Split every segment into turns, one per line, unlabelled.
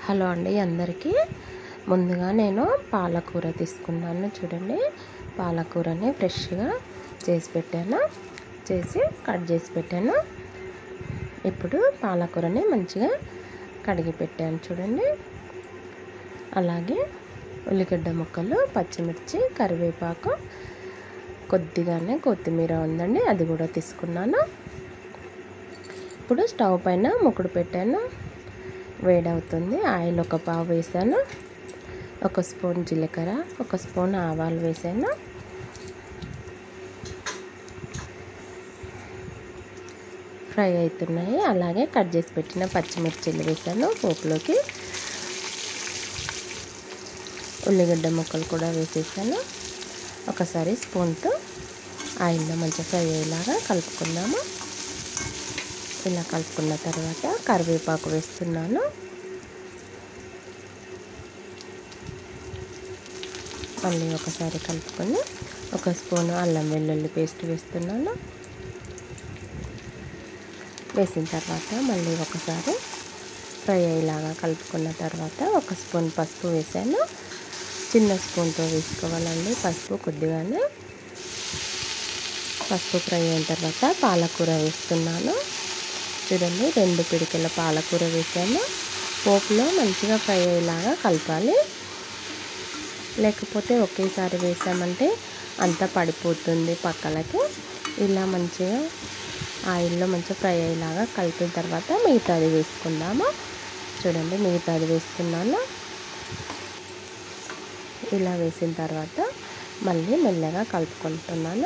hello అండి అందరికీ ముందుగా నేను పాలకూర తీసుకున్నాను చూడండి పాలకూరని ఫ్రెష్గా చేసి పెట్టాను చేసి కట్ చేసి పెట్టాను ఇప్పుడు పాలకూరని మంచిగా కడిగి పెట్టాను చూడండి అలాగే ఉల్లిగడ్డ ముక్కలు పచ్చిమిర్చి కరివేపాకు కొద్దిగానే కొత్తిమీర ఉందండి అది కూడా తీసుకున్నాను ఇప్పుడు స్టవ్ పైన ముక్కుడు పెట్టాను వేడవుతుంది ఆయిల్ ఒక పావు వేసాను ఒక స్పూన్ జీలకర్ర ఒక స్పూన్ ఆవాలు వేసాను ఫ్రై అవుతున్నాయి అలాగే కట్ చేసి పెట్టిన పచ్చిమిర్చిలు వేసాను పోపులోకి ఉల్లిగడ్డ ముక్కలు కూడా వేసేసాను ఒకసారి స్పూన్తో ఆయిల్లో మంచిగా ఫ్రై అయ్యేలాగా కలుపుకుందాము ఇలా కలుపుకున్న తర్వాత కరివేపాకు వేస్తున్నాను మళ్ళీ ఒకసారి కలుపుకొని ఒక స్పూను అల్లం వెల్లుల్లి పేస్ట్ వేస్తున్నాను వేసిన తర్వాత మళ్ళీ ఒకసారి ఫ్రై అయ్యేలాగా కలుపుకున్న తర్వాత ఒక స్పూన్ పసుపు వేసాను చిన్న స్పూన్తో వేసుకోవాలండి పసుపు కొద్దిగానే పసుపు ఫ్రై అయిన తర్వాత పాలకూర వేస్తున్నాను చూడండి రెండు పిడికల పాలకూర వేసాను పోపులో మంచిగా ఫ్రై అయ్యేలాగా కలపాలి లేకపోతే ఒకేసారి వేసామంటే అంతా పడిపోతుంది పక్కలకి ఇలా మంచిగా ఆయిల్లో మంచిగా ఫ్రై అయ్యేలాగా కలిపిన తర్వాత మిగతాది వేసుకుందాము చూడండి మిగతాది వేస్తున్నాను ఇలా వేసిన తర్వాత మళ్ళీ మెల్లగా కలుపుకుంటున్నాను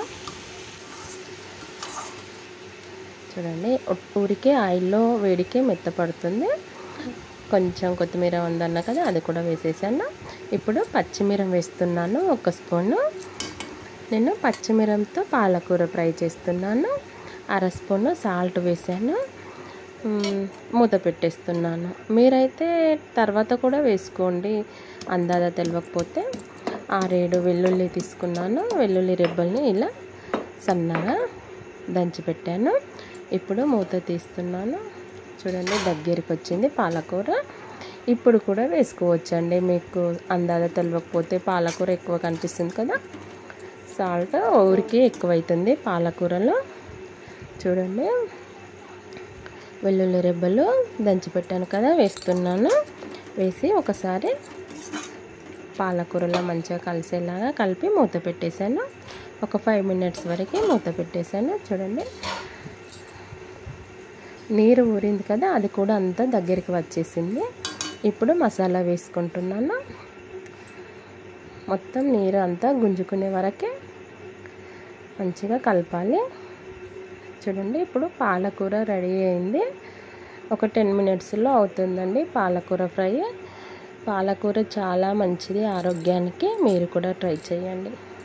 చూడండి ఊరికే ఆయిల్లో వేడికే మెత్తపడుతుంది కొంచెం కొత్తిమీర ఉందన్న కదా అది కూడా వేసేసాను ఇప్పుడు పచ్చిమిరం వేస్తున్నాను ఒక స్పూను నేను పచ్చిమిరంతో పాలకూర ఫ్రై చేస్తున్నాను అర స్పూను సాల్ట్ వేసాను మూత పెట్టేస్తున్నాను మీరైతే తర్వాత కూడా వేసుకోండి అందాద తెలియకపోతే ఆరేడు వెల్లుల్లి తీసుకున్నాను వెల్లుల్లి రెబ్బల్ని ఇలా సన్నగా దంచి పెట్టాను ఇప్పుడు మూత తీస్తున్నాను చూడండి దగ్గరికి వచ్చింది పాలకూర ఇప్పుడు కూడా వేసుకోవచ్చండి మీకు అందాద తెలియకపోతే పాలకూర ఎక్కువ కనిపిస్తుంది కదా సాల్ట్ ఊరికి ఎక్కువైతుంది పాలకూరలో చూడండి వెల్లుల్లి రెబ్బలు దంచి పెట్టాను కదా వేస్తున్నాను వేసి ఒకసారి పాలకూరలో మంచిగా కలిసేలాగా కలిపి మూత పెట్టేశాను ఒక ఫైవ్ మినిట్స్ వరకు మూత పెట్టేశాను చూడండి నీరు ఊరింది కదా అది కూడా అంతా దగ్గరికి వచ్చేసింది ఇప్పుడు మసాలా వేసుకుంటున్నాను మొత్తం నీరు అంతా గుంజుకునే వరకే మంచిగా కలపాలి చూడండి ఇప్పుడు పాలకూర రెడీ అయింది ఒక టెన్ మినిట్స్లో అవుతుందండి పాలకూర ఫ్రై పాలకూర చాలా మంచిది ఆరోగ్యానికి మీరు కూడా ట్రై చేయండి